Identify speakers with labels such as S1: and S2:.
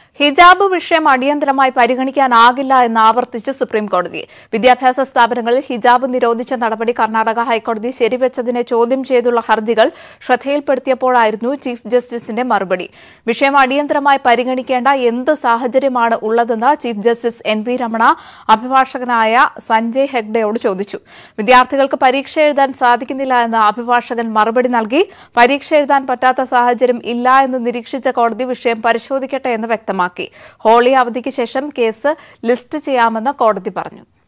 S1: ഹിജാബ് വിഷയം അടിയന്തരമായി പരിഗണിക്കാനാകില്ല എന്ന് ആവർത്തിച്ച് സുപ്രീം കോടതി വിദ്യാഭ്യാസ സ്ഥാപനങ്ങളിൽ ഹിജാബ് നിരോധിച്ച നടപടി കർണാടക ഹൈക്കോടതി ശരിവെച്ചതിനെ ചോദ്യം ചെയ്തുള്ള ഹർജികൾ ശ്രദ്ധയിൽപ്പെടുത്തിയപ്പോഴായിരുന്നു ചീഫ് ജസ്റ്റിസിന്റെ മറുപടി വിഷയം അടിയന്തരമായി പരിഗണിക്കേണ്ട എന്ത് സാഹചര്യമാണ് ഉള്ളതെന്ന് chief justice N V Ramana അഭിഭാഷകനായ സഞ്ജയ് ഹെഗ്ഡെയോട് ചോദിച്ചു വിദ്യാർത്ഥികൾക്ക് പരീക്ഷ എഴുതാൻ സാധിക്കുന്നില്ല എന്ന് അഭിഭാഷകൻ മറുപടി നൽകി പരീക്ഷ എഴുതാൻ പറ്റാത്ത സാഹചര്യം ഇല്ല എന്ന് നിരീക്ഷിച്ച കോടതി വിഷയം പരിശോധിക്കട്ടെ എന്ന് വ്യക്തമാക്കി ഹോളി അവധിക്ക് ശേഷം കേസ് ലിസ്റ്റ് ചെയ്യാമെന്ന് കോടതി പറഞ്ഞു